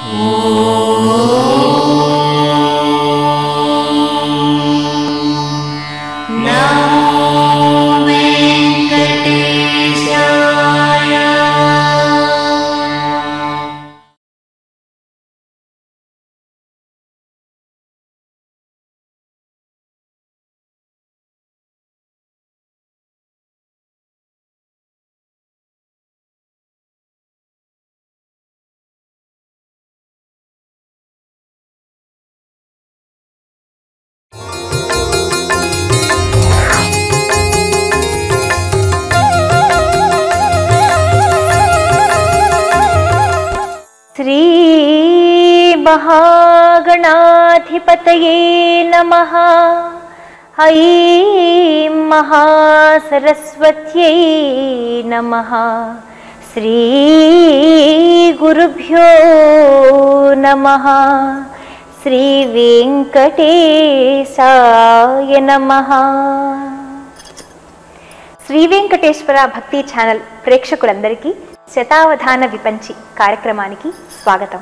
శ్రీ మహాగణాధిపతయే నమ ఐం మహాసరస్వత్యై నమ శ్రీ గురుభ్యో నమ శ్రీ వెంకటేశాయ నమ శ్రీ వెంకటేశ్వర భక్తి ఛానల్ ప్రేక్షకులందరికీ శతావధాన విపంచి కార్యక్రమానికి స్వాగతం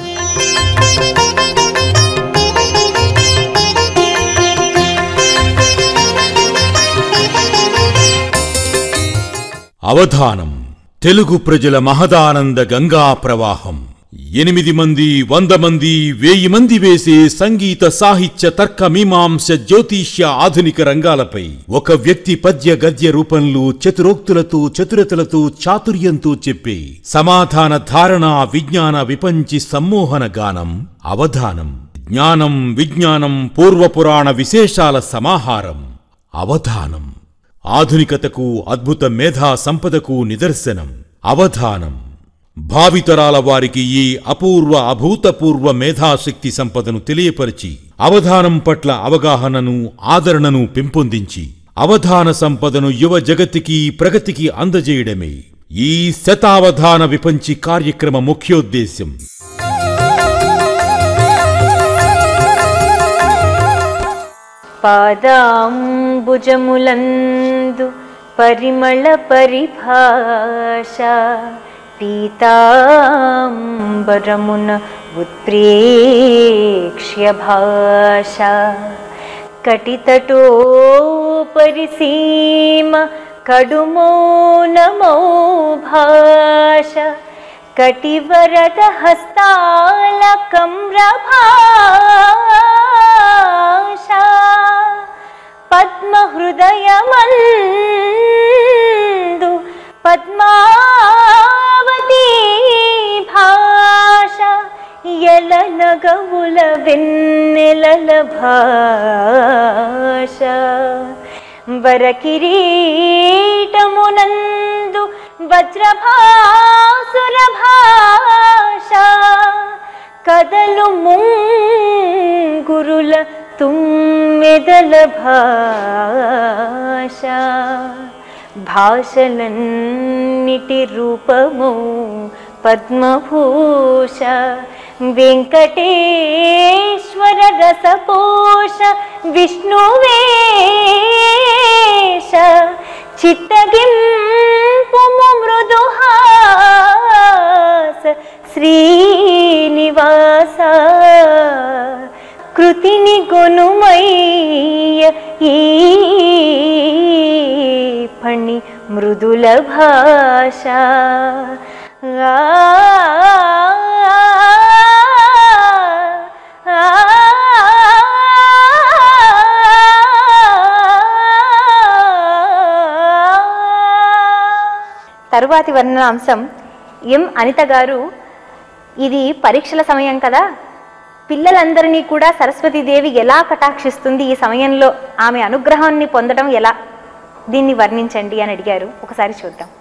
అవధానం తెలుగు ప్రజల మహదానంద గంగా ప్రవాహం ఎనిమిది మంది వంద మంది వేయి మంది వేసే సంగీత సాహిత్య తర్క మీమాంస జ్యోతిష్య ఆధునిక రంగాలపై ఒక వ్యక్తి పద్య గద్య రూపంలో చతురోక్తులతో చతురతలతో చాతుర్యంతో చెప్పే సమాధాన ధారణ విజ్ఞాన విపంచి సమ్మోహన గానం అవధానం జ్ఞానం విజ్ఞానం పూర్వపురాణ విశేషాల సమాహారం అవధానం ఆధునికతకు అద్భుత మేధా సంపదకు నిదర్శనం అవధానం భావితరాల వారికి ఈ అపూర్వ అభూతపూర్వ మేధాశక్తి సంపదను తెలియపరిచి అవధానం పట్ల అవగాహనను ఆదరణను పెంపొందించి అవధాన సంపదను యువ జగతికి ప్రగతికి అందజేయడమే ఈ శతావధాన విపంచి కార్యక్రమ ముఖ్యోద్దేశ్యం పాదాంబుజములందు పరిమళ పరిభాష పీతాంబరమున ఉత్ప్రేక్ష్య భాష కటితటోపరిసీమ కడుమౌనమౌ భాష కటివరద హస్తాల కమ్రభాష పద్మహృదయమందు పద్మావతి భాష ఎల నగవుల వెన్నెలల భాష వరకిరీటమునందు వజ్రభాసుర భాష కదలు ముంగురుల తుమ్మెదల భాష భాషలన్నిటి రూపము పద్మభూష వెంకటేశ్వర రసపోష విష్ణువేష చిత్తగింపుము మృదుహాస శ్రీనివాస కృతిని గొనుమయ్య ఈ ఫణి మృదుల భాష ఆ, ఆ, తరువాతి వర్ణనాంశం ఎం అనిత గారు ఇది పరీక్షల సమయం కదా పిల్లలందరినీ కూడా సరస్వతీదేవి ఎలా కటాక్షిస్తుంది ఈ సమయంలో ఆమె అనుగ్రహాన్ని పొందడం ఎలా దీన్ని వర్ణించండి అని అడిగారు ఒకసారి చూద్దాం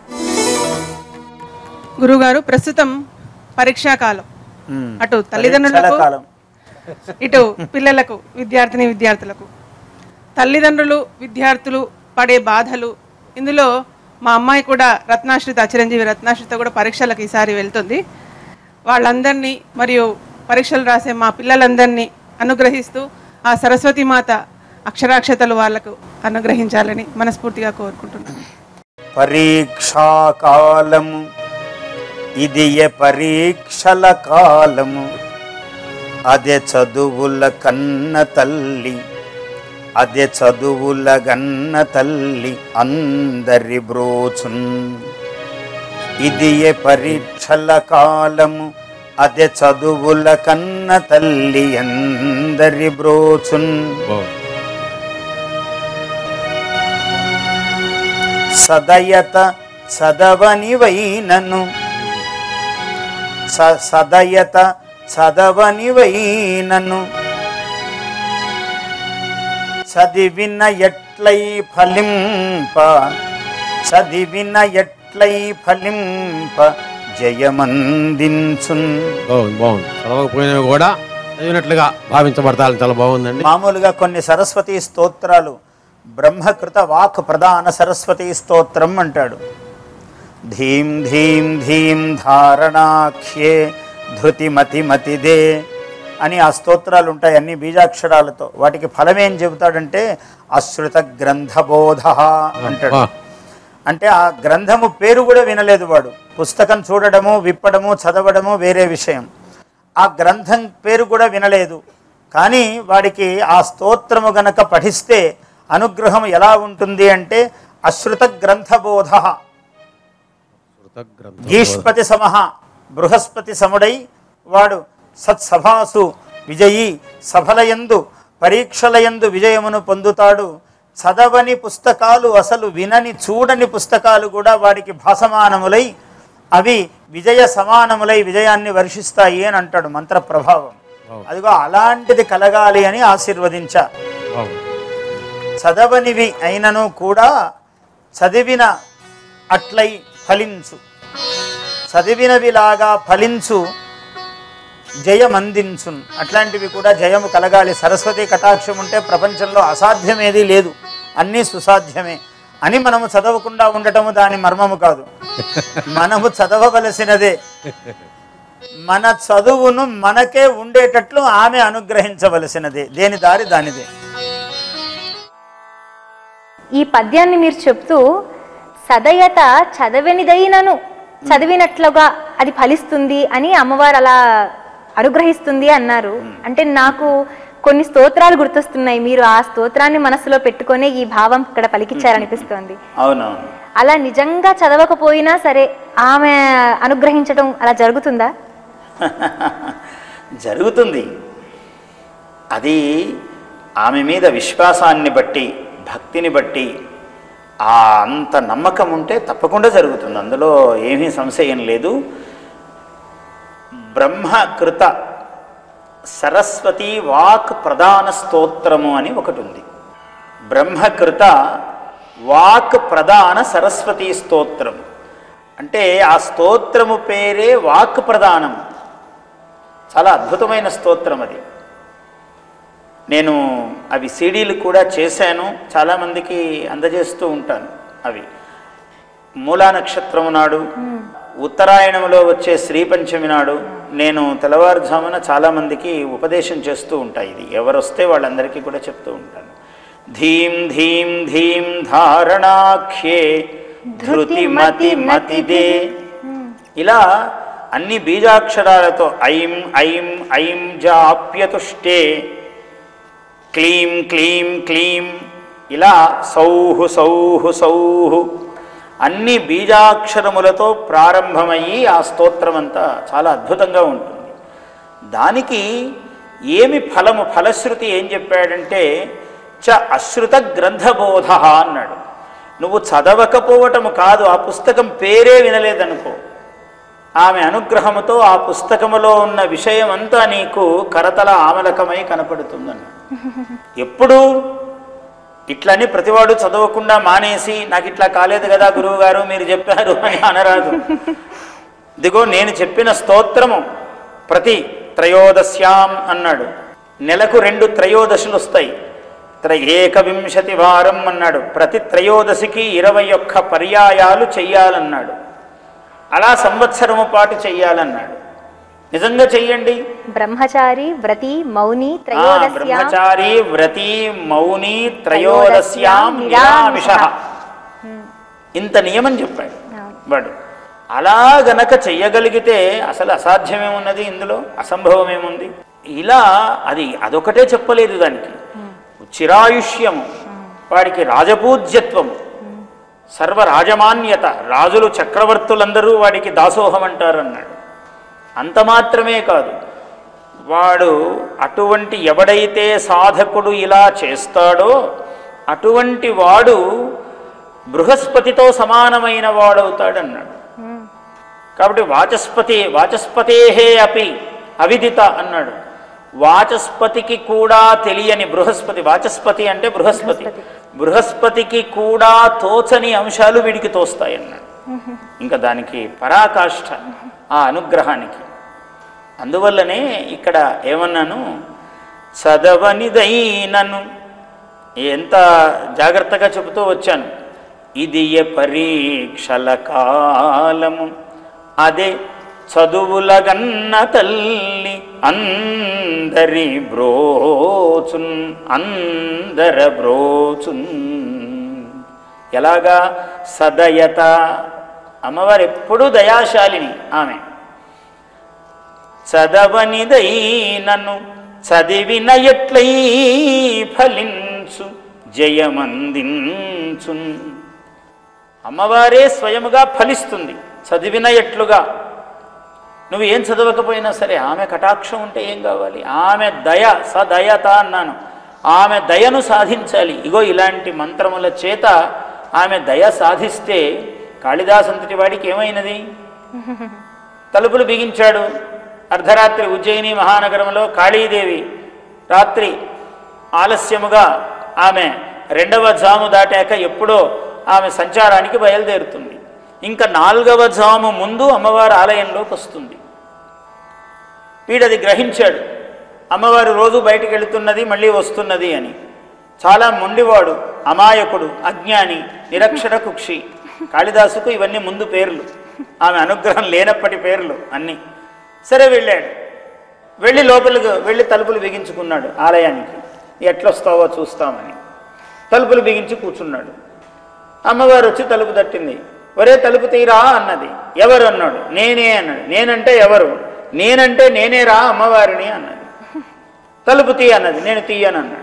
గురుగారు ప్రస్తుతం పరీక్షాకాలం అటు తల్లిదండ్రులకు కాలం ఇటు పిల్లలకు విద్యార్థిని విద్యార్థులకు తల్లిదండ్రులు విద్యార్థులు పడే బాధలు ఇందులో మా అమ్మాయి కూడా రత్నాశ్రిత చిరంజీవి రత్నాశ్రిత కూడా పరీక్షలకు ఈసారి వెళ్తుంది వాళ్ళందరినీ మరియు పరీక్షలు రాసే మా పిల్లలందరినీ అనుగ్రహిస్తూ ఆ సరస్వతి మాత అక్షరాక్షతలు వాళ్ళకు అనుగ్రహించాలని మనస్ఫూర్తిగా కోరుకుంటున్నాను పరీక్షాకాలం ఇది ఏ పరీక్షల కాలము అదే చదువుల కన్న తల్లి అదే చదువుల గన్న తల్లి అందరి బ్రోచున్ ఇది ఏ పరీక్షల కాలము అదే చదువుల కన్న తల్లి అందరి బ్రోచున్ బాగుంది సదయత చదవని వైనను స- సదయత చదవని వైనను చదివిన ఎట్లై ఫలింప చదివిన ఎట్లై ఫలింప జయమందించున్ బాగుంది బాగుంది చదవకపోయినవి కూడా చదివినట్లుగా భావించబడతారు చాలా బాగుందండి మామూలుగా కొన్ని సరస్వతి స్తోత్రాలు బ్రహ్మకృత వాక్ ప్రధాన సరస్వతి స్తోత్రం అంటాడు ధీం ధీం ధీం ధారణాఖ్యే ధృతిమతి మతిదే అని ఆ స్తోత్రాలు ఉంటాయి అన్ని బీజాక్షరాలతో వాటికి ఫలమేం చెబుతాడంటే అశ్రుత గ్రంథబోధ అంటాడు ఆ, అంటే ఆ గ్రంథము పేరు కూడా వినలేదు వాడు పుస్తకం చూడడము విప్పడము చదవడము వేరే విషయం ఆ గ్రంథం పేరు కూడా వినలేదు కానీ వాడికి ఆ స్తోత్రము గనక పఠిస్తే అనుగ్రహం ఎలా ఉంటుంది అంటే అశ్రుత గ్రంథబోధ కృతగ్రంథ గీష్పతి సమహ బృహస్పతి సముడై వాడు సత్సభాసు విజయీ సఫలయందు పరీక్షలయందు విజయమును పొందుతాడు చదవని పుస్తకాలు అసలు వినని చూడని పుస్తకాలు కూడా వాడికి భాసమానములై అవి విజయ సమానములై విజయాన్ని వర్షిస్తాయి అని అంటాడు మంత్ర ప్రభావం అదిగో అలాంటిది కలగాలి అని ఆశీర్వదించా బాగుంది చదవనివి అయినను కూడా చదివిన అట్లై ఫలించు చదివినవిలాగా ఫలించు జయమందించున్ అట్లాంటివి కూడా జయము కలగాలి సరస్వతి కటాక్షం ఉంటే ప్రపంచంలో అసాధ్యమేదీ లేదు అన్నీ సుసాధ్యమే అని మనము చదవకుండా ఉండటము దాని మర్మము కాదు మనము చదవవలసినదే మన చదువును మనకే ఉండేటట్లు ఆమె అనుగ్రహించవలసినదే దేని దారి దానిదే ఈ పద్యాన్ని మీరు చెప్తూ సదయత చదవనిదైనను చదివినట్లుగా అది ఫలిస్తుంది అని అమ్మవారు అలా అనుగ్రహిస్తుంది అన్నారు అంటే నాకు కొన్ని స్తోత్రాలు గుర్తొస్తున్నాయి మీరు ఆ స్తోత్రాన్ని మనసులో పెట్టుకొని ఈ భావం ఇక్కడ పలికించారనిపిస్తోంది అవునవును అలా నిజంగా చదవకపోయినా సరే ఆమె అనుగ్రహించడం అలా జరుగుతుందా జరుగుతుంది అది ఆమె మీద విశ్వాసాన్ని బట్టి భక్తిని బట్టి ఆ అంత నమ్మకం ఉంటే తప్పకుండా జరుగుతుంది అందులో ఏమీ సంశయం లేదు బ్రహ్మకృత సరస్వతి వాక్ ప్రధాన స్తోత్రము అని ఒకటి ఉంది బ్రహ్మకృత వాక్ ప్రధాన సరస్వతి స్తోత్రం అంటే ఆ స్తోత్రము పేరే వాక్ ప్రధానం చాలా అద్భుతమైన స్తోత్రం అది నేను అవి సీడీలు కూడా చేశాను చాలామందికి అందజేస్తూ ఉంటాను అవి మూలా నక్షత్రము నాడు ఉత్తరాయణంలో వచ్చే శ్రీ పంచమి నాడు నేను తెల్లవారుజామున చాలామందికి ఉపదేశం చేస్తూ ఉంటాయి ఇది ఎవరు వస్తే వాళ్ళందరికీ కూడా చెప్తూ ఉంటాను ధీం ధీం ధీం ధారణాఖ్యే ధృతి మతి మతిదే ఇలా అన్ని బీజాక్షరాలతో ఐం ఐం ఐం జాప్యతుష్టే క్లీం క్లీం క్లీం ఇలా సౌహు సౌహు సౌహు అన్ని బీజాక్షరములతో ప్రారంభమయ్యి ఆ స్తోత్రం అంతా చాలా అద్భుతంగా ఉంటుంది దానికి ఏమి ఫలము ఫలశ్రుతి ఏం చెప్పాడంటే చ అశ్రుత గ్రంథబోధ అన్నాడు నువ్వు చదవకపోవటము కాదు ఆ పుస్తకం పేరే వినలేదనుకో ఆమె అనుగ్రహముతో ఆ పుస్తకములో ఉన్న విషయం అంతా నీకు కరతల ఆమలకమై కనపడుతుందన్నాడు ఎప్పుడు ఇట్లని ప్రతివాడు చదవకుండా మానేసి నాకు ఇట్లా కాలేదు కదా గురువు గారు మీరు చెప్పారు అని అనరాదు ఇదిగో నేను చెప్పిన స్తోత్రము ప్రతి త్రయోదశ్యాం అన్నాడు నెలకు రెండు త్రయోదశులు వస్తాయి త్ర ఏకవింశతి వారం అన్నాడు ప్రతి త్రయోదశికి ఇరవై ఒక్క పర్యాయాలు చెయ్యాలన్నాడు అలా సంవత్సరము పాటు చెయ్యాలన్నాడు నిజంగా చెయ్యండి బ్రహ్మచారి వ్రతి మౌని ఆ, త్రయోదశ్య బ్రహ్మచారి వ్రతి మౌని త్రయోదశ్యాం నిరామిష ఇంత నియమం చెప్పాడు వాడు అలా గనక చెయ్యగలిగితే అసలు అసాధ్యమేమున్నది ఇందులో అసంభవమేముంది ఇలా అది అదొకటే చెప్పలేదు దానికి చిరాయుష్యము వాడికి రాజపూజ్యత్వము సర్వరాజమాన్యత రాజులు చక్రవర్తులందరూ వాడికి దాసోహం అంటారు అన్నాడు అంత మాత్రమే కాదు వాడు అటువంటి ఎవడైతే సాధకుడు ఇలా చేస్తాడో అటువంటి వాడు బృహస్పతితో సమానమైన వాడవుతాడన్నాడు కాబట్టి వాచస్పతి వాచస్పతేహే అపి అవిదిత అన్నాడు వాచస్పతికి కూడా తెలియని బృహస్పతి వాచస్పతి అంటే బృహస్పతి బృహస్పతికి కూడా తోచని అంశాలు వీడికి తోస్తాయన్నాడు ఇంకా దానికి పరాకాష్ఠ ఆ అనుగ్రహానికి అందువల్లనే ఇక్కడ ఏమన్నాను చదవనిదైనను ఎంత జాగ్రత్తగా చెబుతూ వచ్చాను ఇది ఏ పరీక్షల కాలము అదే చదువులగన్న తల్లి అందరి బ్రోచున్ అందర బ్రోచున్ ఎలాగా సదయత అమ్మవారు ఎప్పుడూ దయాశాలిని ఆమె చదవనిదైనను చదివిన ఎట్లై ఫలించు జయమందించున్ అమ్మవారే స్వయముగా ఫలిస్తుంది చదివిన ఎట్లుగా నువ్వు ఏం చదవకపోయినా సరే ఆమె కటాక్షం ఉంటే ఏం కావాలి ఆమె దయ సదయత అన్నాను ఆమె దయను సాధించాలి ఇగో ఇలాంటి మంత్రముల చేత ఆమె దయ సాధిస్తే కాళిదాసంతటి వాడికి ఏమైనది తలుపులు బిగించాడు అర్ధరాత్రి ఉజ్జయిని మహానగరంలో కాళీదేవి రాత్రి ఆలస్యముగా ఆమె రెండవ జాము దాటాక ఎప్పుడో ఆమె సంచారానికి బయలుదేరుతుంది ఇంకా నాలుగవ జాము ముందు అమ్మవారి ఆలయంలోకి వస్తుంది వీడది గ్రహించాడు అమ్మవారు రోజు బయటికి వెళుతున్నది మళ్ళీ వస్తున్నది అని చాలా మొండివాడు అమాయకుడు అజ్ఞాని నిరక్షర కుక్షి కాళిదాసుకు ఇవన్నీ ముందు పేర్లు ఆమె అనుగ్రహం లేనప్పటి పేర్లు అన్నీ సరే వెళ్ళాడు వెళ్ళి లోపలికి వెళ్ళి తలుపులు బిగించుకున్నాడు ఆలయానికి ఎట్లొస్తావో చూస్తామని తలుపులు బిగించి కూర్చున్నాడు అమ్మవారు వచ్చి తలుపు తట్టింది ఒరే తలుపు తీరా అన్నది ఎవరు అన్నాడు నేనే అన్నాడు నేనంటే ఎవరు నేనంటే నేనే రా అమ్మవారిని అన్నది తలుపు తీ అన్నది నేను తీయను అన్నాడు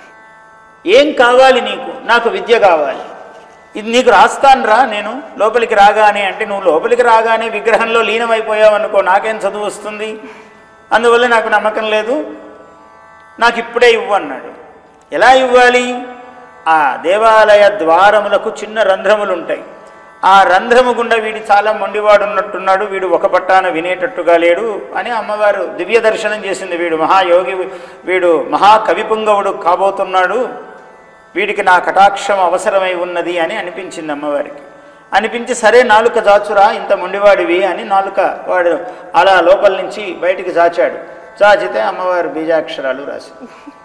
ఏం కావాలి నీకు నాకు విద్య కావాలి ఇది నీకు రాస్తాను రా నేను లోపలికి రాగానే అంటే నువ్వు లోపలికి రాగానే విగ్రహంలో లీనమైపోయావు అనుకో నాకేం చదువు వస్తుంది అందువల్ల నాకు నమ్మకం లేదు నాకు ఇప్పుడే ఇవ్వు అన్నాడు ఎలా ఇవ్వాలి ఆ దేవాలయ ద్వారములకు చిన్న రంధ్రములు ఉంటాయి ఆ రంధ్రము గుండా వీడు చాలా మొండివాడు ఉన్నట్టున్నాడు వీడు ఒక పట్టాన వినేటట్టుగా లేడు అని అమ్మవారు దివ్య దర్శనం చేసింది వీడు మహాయోగి వీడు మహాకవిపుంగవుడు కాబోతున్నాడు వీడికి నా కటాక్షం అవసరమై ఉన్నది అని అనిపించింది అమ్మవారికి అనిపించి సరే నాలుక జాచురా ఇంత మొండివాడివి అని నాలుక వాడు అలా లోపల నుంచి బయటికి జాచాడు జాచితే అమ్మవారు బీజాక్షరాలు రాసి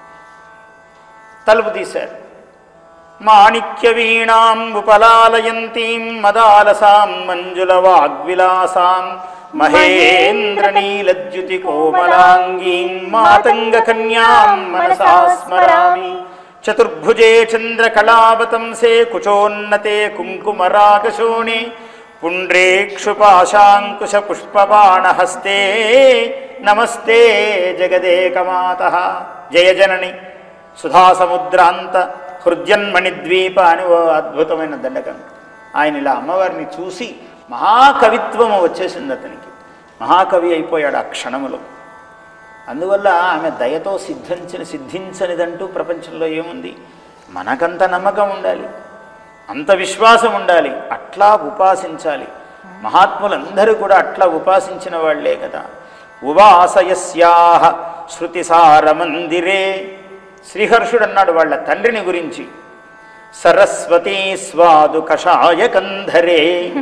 తలుపు తీశారు మాణిక్య వీణాం ఉపలాలయంతీం మదాలసాం మంజుల వాగ్విలాసాం మహేంద్ర నీలజ్యుతి కోమలాంగీం మాతంగ కన్యాం మనసా స్మరామి చతుర్భుజే చంద్రకళావతంసే కుచోన్నతే కుంకుమరాగశోణే పుండ్రేక్షుపాశాంకుశ పుష్పబాణహస్తే నమస్తే జగదేకమాత జయ జనని సుధాసముద్రాంత హృద్యన్మణిద్వీప అని ఓ అద్భుతమైన దండకం ఆయన ఇలా అమ్మవారిని చూసి మహాకవిత్వము వచ్చేసింది అతనికి మహాకవి అయిపోయాడు ఆ క్షణములో అందువల్ల ఆమె దయతో సిద్ధించిన సిద్ధించనిదంటూ ప్రపంచంలో ఏముంది మనకంత నమ్మకం ఉండాలి అంత విశ్వాసం ఉండాలి అట్లా ఉపాసించాలి మహాత్ములందరూ కూడా అట్లా ఉపాసించిన వాళ్లే కదా ఉవాసయస్యాహ శృతిసారమందిరే శ్రీహర్షుడు అన్నాడు వాళ్ళ తండ్రిని గురించి సరస్వతీ స్వాదు కషాయ కంధరే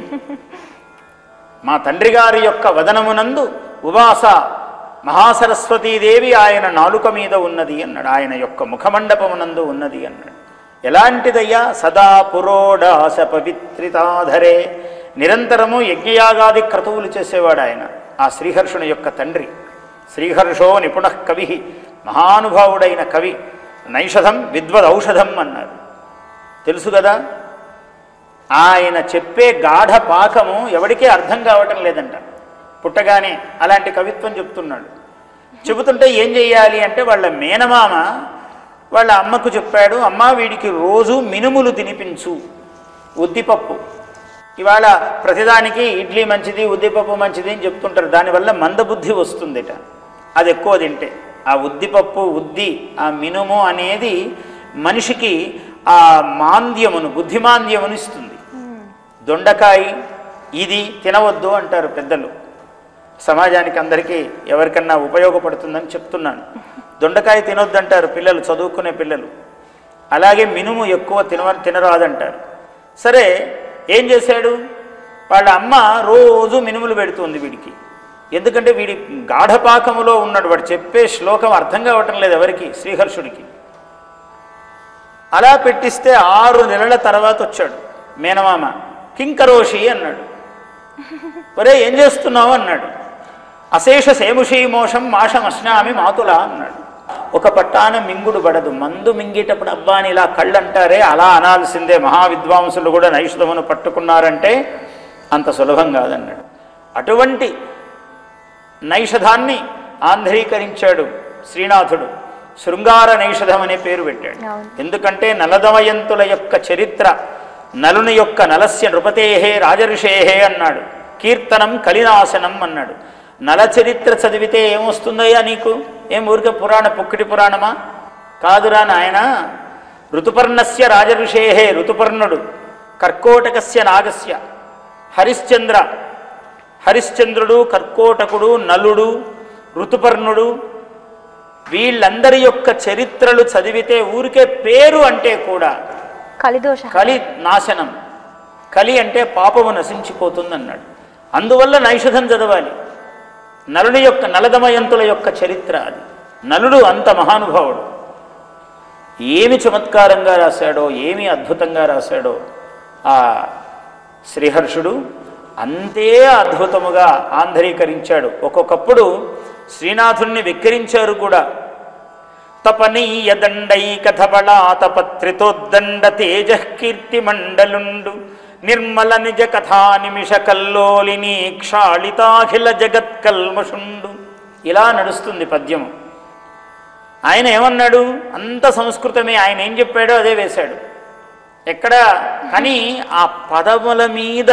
మా తండ్రి గారి యొక్క వదనమునందు ఉవాస మహాసరస్వతీదేవి ఆయన నాలుక మీద ఉన్నది అన్నాడు ఆయన యొక్క ముఖమండపమునందు ఉన్నది అన్నాడు ఎలాంటిదయ్యా సదా పురోడాస పవిత్రితాధరే నిరంతరము యజ్ఞయాగాది క్రతువులు చేసేవాడు ఆయన ఆ శ్రీహర్షుని యొక్క తండ్రి శ్రీహర్షో నిపుణ కవి మహానుభావుడైన కవి నైషధం విద్వదౌషధం అన్నారు తెలుసు కదా ఆయన చెప్పే గాఢ పాకము ఎవరికీ అర్థం కావటం లేదంట పుట్టగానే అలాంటి కవిత్వం చెప్తున్నాడు చెబుతుంటే ఏం చెయ్యాలి అంటే వాళ్ళ మేనమామ వాళ్ళ అమ్మకు చెప్పాడు అమ్మ వీడికి రోజు మినుములు తినిపించు ఉద్దిపప్పు ఇవాళ ప్రతిదానికి ఇడ్లీ మంచిది ఉద్దిపప్పు మంచిది అని చెప్తుంటారు దానివల్ల మందబుద్ధి వస్తుందిట అది ఎక్కువ తింటే ఆ ఉద్దిపప్పు ఉద్ది ఆ మినుము అనేది మనిషికి ఆ మాంద్యమును బుద్ధిమాంద్యమును ఇస్తుంది దొండకాయ ఇది తినవద్దు అంటారు పెద్దలు సమాజానికి అందరికీ ఎవరికన్నా ఉపయోగపడుతుందని చెప్తున్నాను దొండకాయ తినొద్దంటారు పిల్లలు చదువుకునే పిల్లలు అలాగే మినుము ఎక్కువ తిన తినరాదంటారు సరే ఏం చేశాడు వాళ్ళ అమ్మ రోజు మినుములు పెడుతుంది వీడికి ఎందుకంటే వీడి గాఢపాకములో ఉన్నాడు వాడు చెప్పే శ్లోకం అర్థం కావటం లేదు ఎవరికి శ్రీహర్షుడికి అలా పెట్టిస్తే ఆరు నెలల తర్వాత వచ్చాడు మేనమామ కింకరోషి అన్నాడు ఒరే ఏం చేస్తున్నావు అన్నాడు అశేష సేముషీ మోషం మాషం అశ్నామి మాతులా అన్నాడు ఒక పట్టాన మింగుడు పడదు మందు మింగేటప్పుడు అబ్బా అని ఇలా కళ్ళు అంటారే అలా అనాల్సిందే మహావిద్వాంసులు కూడా నైషధమును పట్టుకున్నారంటే అంత సులభం కాదన్నాడు అటువంటి నైషధాన్ని ఆంధ్రీకరించాడు శ్రీనాథుడు శృంగార నైషధం అనే పేరు పెట్టాడు అవును. ఎందుకంటే నలదమయంతుల యొక్క చరిత్ర నలుని యొక్క నలస్య నృపతేహే రాజర్షేహే అన్నాడు కీర్తనం కలినాశనం అన్నాడు నల చరిత్ర చదివితే ఏమొస్తుందయ్యా నీకు ఏం ఊరికే పురాణ పుక్కిటి పురాణమా కాదురా నాయన ఋతుపర్ణస్య రాజఋషేహే ఋతుపర్ణుడు కర్కోటకస్య నాగస్య హరిశ్చంద్ర హరిశ్చంద్రుడు కర్కోటకుడు నలుడు ఋతుపర్ణుడు వీళ్ళందరి యొక్క చరిత్రలు చదివితే ఊరికే పేరు అంటే కూడా కలిదోష కలి నాశనం కలి అంటే పాపము నశించిపోతుందన్నాడు అందువల్ల నైషధం చదవాలి నలుని యొక్క నలదమయంతుల యొక్క చరిత్ర అది నలుడు అంత మహానుభావుడు ఏమి చమత్కారంగా రాశాడో ఏమి అద్భుతంగా రాశాడో ఆ శ్రీహర్షుడు అంతే అద్భుతముగా ఆంధ్రీకరించాడు ఒక్కొక్కప్పుడు శ్రీనాథుణ్ణి వెక్కిరించారు కూడా తపనీయ దండైక ధబళాతపత్రితోద్దండ తేజ కీర్తి మండలుండు నిర్మల నిజ కథా నిమిష కల్లోలిని క్షాళితాఖిల జగత్కల్మషుండు ఇలా నడుస్తుంది పద్యము ఆయన ఏమన్నాడు అంత సంస్కృతమే ఆయన ఏం చెప్పాడో అదే వేశాడు ఎక్కడ కానీ ఆ పదముల మీద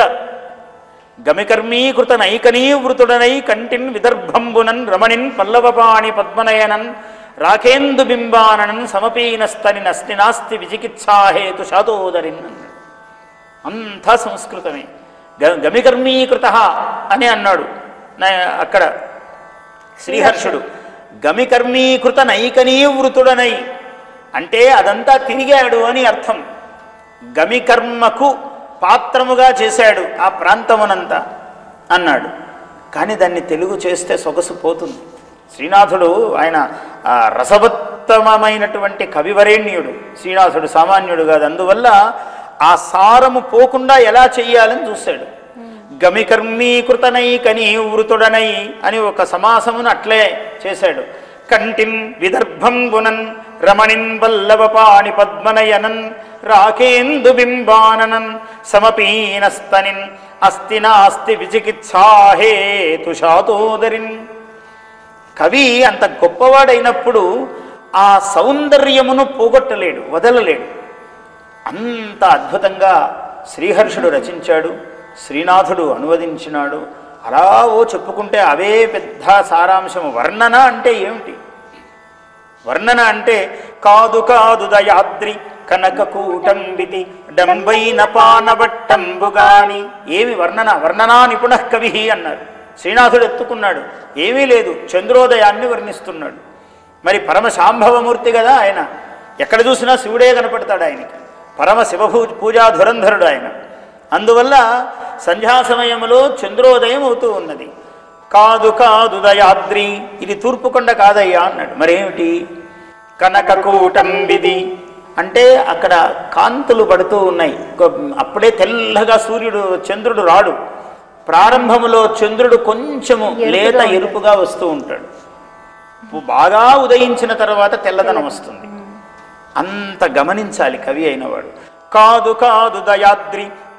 గమికర్మీకృత నైకనీవృతుడనై కంటిన్ విదర్భంబునన్ రమణిన్ పల్లవపాణి పద్మనయనన్ రాకేందు బింబాననన్ సమపీనస్తని నస్తి నాస్తి విచికిత్సాహేతు శాతోదరిన్ అన్నాడు అంతా సంస్కృతమే గ గమికర్మీకృత అని అన్నాడు నా- అక్కడ శ్రీహర్షుడు గమికర్మీకృత నైకనీవృతుడనై అంటే అదంతా తిరిగాడు అని అర్థం గమికర్మకు పాత్రముగా చేశాడు ఆ ప్రాంతమునంతా అన్నాడు కానీ దాన్ని తెలుగు చేస్తే సొగసు పోతుంది శ్రీనాథుడు ఆయన ఆ రసవత్తమమైనటువంటి కవివరేణ్యుడు శ్రీనాథుడు సామాన్యుడు కాదు అందువల్ల ఆ సారము పోకుండా ఎలా చెయ్యాలని చూశాడు గమికర్మీకృతనై కని వృతుడనై అని ఒక సమాసమును అట్లే చేశాడు కంటిన్ విదర్భంబునన్ రమణిన్ వల్లవపాణి పద్మనయనన్ రాకేందు బింబాననన్ సమపీనస్తనిన్ అస్తి నాస్తి విచికిత్సాహేతు శాతోదరిన్ కవి అంత గొప్పవాడైనప్పుడు ఆ సౌందర్యమును పోగొట్టలేడు వదలలేడు అంత అద్భుతంగా శ్రీహర్షుడు రచించాడు శ్రీనాథుడు అనువదించినాడు అలా ఓ చెప్పుకుంటే అవే పెద్ద సారాంశము వర్ణన అంటే ఏమిటి వర్ణన అంటే కాదు కాదు దయాద్రి కనక కూటంబితి డంబైన పానబట్టంబుగాని ఏమి వర్ణన వర్ణనా నిపుణ కవి అన్నారు శ్రీనాథుడు ఎత్తుకున్నాడు ఏమీ లేదు చంద్రోదయాన్ని వర్ణిస్తున్నాడు మరి పరమ శాంభవమూర్తి కదా ఆయన ఎక్కడ చూసినా శివుడే కనపడతాడు ఆయనకి పరమ శివభూ పూజా ధురంధరుడు ఆయన అందువల్ల సంధ్యా సమయంలో చంద్రోదయం అవుతూ ఉన్నది కాదు కాదు దయాద్రి ఇది తూర్పు కొండ కాదయ్యా అన్నాడు మరేమిటి కనకకూటంబిది అంటే అక్కడ కాంతులు పడుతూ ఉన్నాయి కొ- అప్పుడే తెల్లగా సూర్యుడు చంద్రుడు రాడు ప్రారంభములో చంద్రుడు కొంచెము లేత ఎరుపుగా వస్తూ ఉంటాడు బాగా ఉదయించిన తర్వాత తెల్లదనం వస్తుంది అంత గమనించాలి కవి అయినవాడు కాదు కాదు దయాద్రి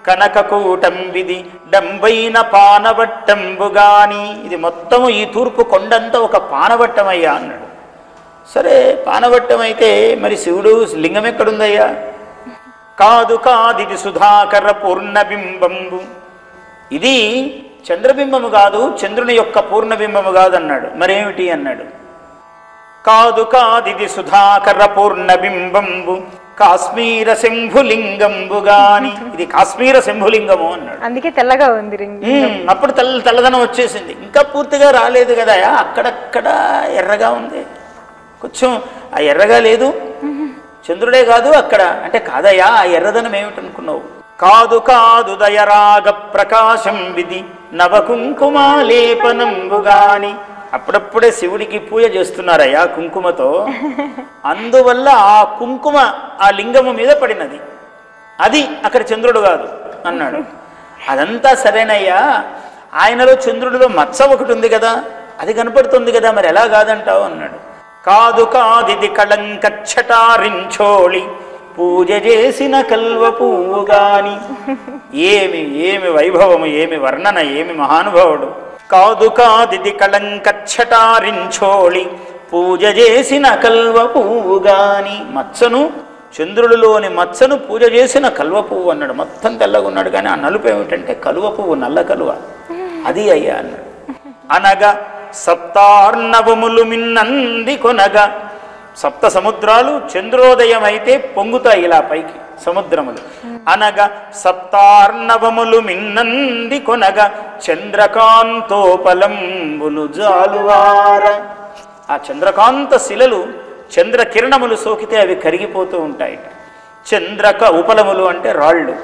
కనకకూటంబిది డంబైన పానవట్టంబుగాని ఇది మొత్తము ఈ తూర్పు కొండంతా ఒక పానవట్టమయ్యా అన్నాడు సరే పానవట్టం అయితే మరి శివుడు లింగం ఎక్కడుందయ్యా కాదు కాదిది సుధాకర పూర్ణబింబంబు ఇది చంద్రబింబము కాదు చంద్రుని యొక్క పూర్ణబింబము కాదు అన్నాడు మరేమిటి అన్నాడు కాదు కాదిది సుధాకర పూర్ణబింబంబు కాశ్మీర శంభులింగంబు గాని ఇది కాశ్మీర శంభులింగము అన్నాడు అందుకే తెల్లగా ఉంది రింగ్ ఉమ్, అప్పుడు తెల్ల తెల్లదనం వచ్చేసింది ఇంకా పూర్తిగా రాలేదు కదా అక్కడక్కడ ఎర్రగా ఉంది కొంచెం ఆ ఎర్రగా లేదు చంద్రుడే కాదు అక్కడ అంటే కాదయ్యా ఆ ఎర్రదనం ఏమిటనుకున్నావు కాదు కాదు దయరాగ ప్రకాశం విధి నవకుంకుమాలేపనంబుగాని అప్పుడప్పుడే శివుడికి పూజ చేస్తున్నారయ్యా కుంకుమతో అందువల్ల ఆ కుంకుమ ఆ లింగము మీద పడినది అది అక్కడ చంద్రుడు కాదు అన్నాడు అదంతా సరేనయ్యా ఆయనలో చంద్రుడిలో మచ్చ ఒకటి ఉంది కదా అది కనపడుతుంది కదా మరి ఎలా కాదంటావు అన్నాడు కాదు కాదిది కళంకచ్చటారించోళి పూజ చేసిన కల్వ పువ్వు గాని ఏమి ఏమి వైభవము ఏమి వర్ణన ఏమి మహానుభావుడు కాదు కాదిది కళంకచ్చటారించోళి పూజ చేసిన కల్వ పువ్వు గాని మచ్చను చంద్రుడిలోని మచ్చను పూజ చేసిన కలువ పువ్వు అన్నాడు మొత్తం తెల్లగా ఉన్నాడు కానీ ఆ నలుపు ఏమిటంటే కలువ పువ్వు నల్ల కలువ అది అయ్యా అన్నాడు అనగా సప్తార్ణవములు మిన్నంది కొనగా సప్త సముద్రాలు చంద్రోదయం అయితే పొంగుతాయి ఇలా పైకి సముద్రములు అనగా సప్తార్ణవములు మిన్నంది కొనగా చంద్రకాంతోపలంబులు జాలువార ఆ చంద్రకాంత శిలలు చంద్ర కిరణములు సోకితే అవి కరిగిపోతూ ఉంటాయి చంద్రక ఉపలములు అంటే రాళ్ళు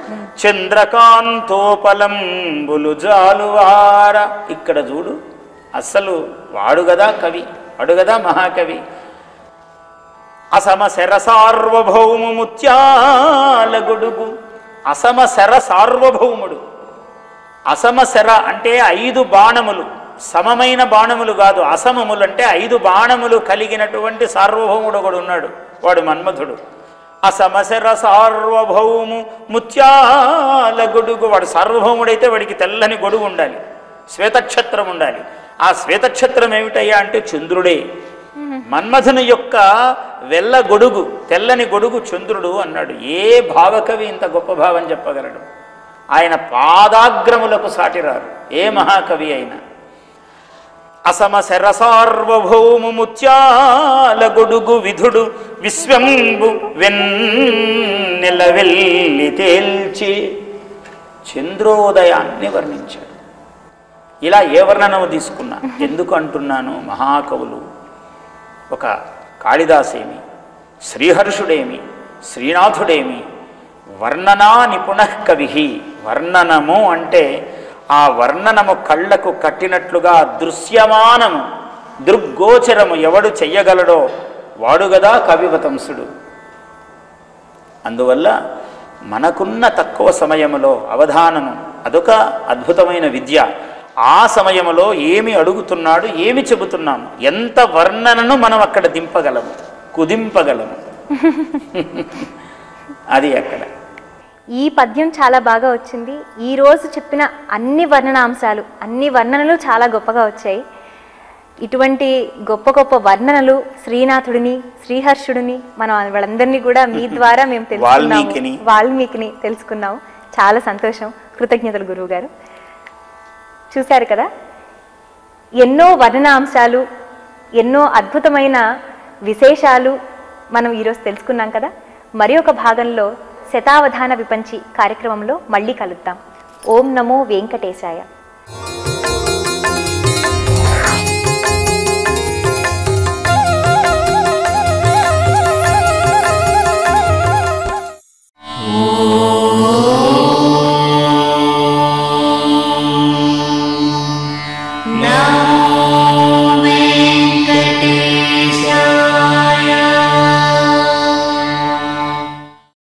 చంద్రకాంతోపలంబులు జాలువార ఇక్కడ చూడు అస్సలు వాడు గదా కవి వాడు గదా మహాకవి అసమ శర సార్వభౌము ముత్యాల గొడుగు అసమ శర సార్వభౌముడు అసమ శర అంటే ఐదు బాణములు సమమైన బాణములు కాదు అసమములు అంటే ఐదు బాణములు కలిగినటువంటి సార్వభౌముడు ఒకడు ఉన్నాడు వాడు మన్మధుడు అసమశర సార్వభౌము ముత్యాల గొడుగు వాడు సార్వభౌముడైతే వాడికి తెల్లని గొడుగు ఉండాలి శ్వేతక్షత్రం ఉండాలి ఆ శ్వేతక్షత్రం ఏమిటయ్యా అంటే చంద్రుడే మన్మథుని యొక్క వెల్ల గొడుగు తెల్లని గొడుగు చంద్రుడు అన్నాడు ఏ భావకవి ఇంత గొప్ప భావం చెప్పగలడు ఆయన పాదాగ్రములకు సాటిరారు ఏ మహాకవి అయినా అసమ శరసార్వభౌము ముత్యాల గొడుగు విధుడు విశ్వంబు వెన్నెల వెళ్ళి తేల్చి చంద్రోదయాన్ని వర్ణించాడు ఇలా ఏ వర్ణనము తీసుకున్నా ఎందుకు అంటున్నాను మహాకవులు ఒక కాళిదాసేమి శ్రీహర్షుడేమి శ్రీనాథుడేమి వర్ణనా నిపుణ కవి వర్ణనము అంటే ఆ వర్ణనము కళ్ళకు కట్టినట్లుగా దృశ్యమానము దృగ్గోచరము ఎవడు చెయ్యగలడో వాడుగదా కవివతంసుడు అందువల్ల మనకున్న తక్కువ సమయములో అవధానము అదొక అద్భుతమైన విద్య ఆ సమయములో ఏమి అడుగుతున్నాడు ఏమి చెబుతున్నాము ఎంత వర్ణనను మనం అక్కడ దింపగలము కుదింపగలము అది అక్కడ ఈ పద్యం చాలా బాగా వచ్చింది ఈ రోజు చెప్పిన అన్ని వర్ణనాంశాలు అన్ని వర్ణనలు చాలా గొప్పగా వచ్చాయి ఇటువంటి గొప్ప గొప్ప వర్ణనలు శ్రీనాథుడిని శ్రీహర్షుడిని మనం వాళ్ళందరినీ కూడా మీ ద్వారా మేము తెలుసుకున్నాము వాల్మీకిని. వాల్మీకిని తెలుసుకున్నాము చాలా సంతోషం కృతజ్ఞతలు గురువు గారు చూశారు కదా ఎన్నో వర్ణనాంశాలు ఎన్నో అద్భుతమైన విశేషాలు మనం ఈరోజు తెలుసుకున్నాం కదా మరి ఒక భాగంలో శతావధాన విపంచి కార్యక్రమంలో మళ్ళీ కలుద్దాం ఓం నమో వెంకటేశాయ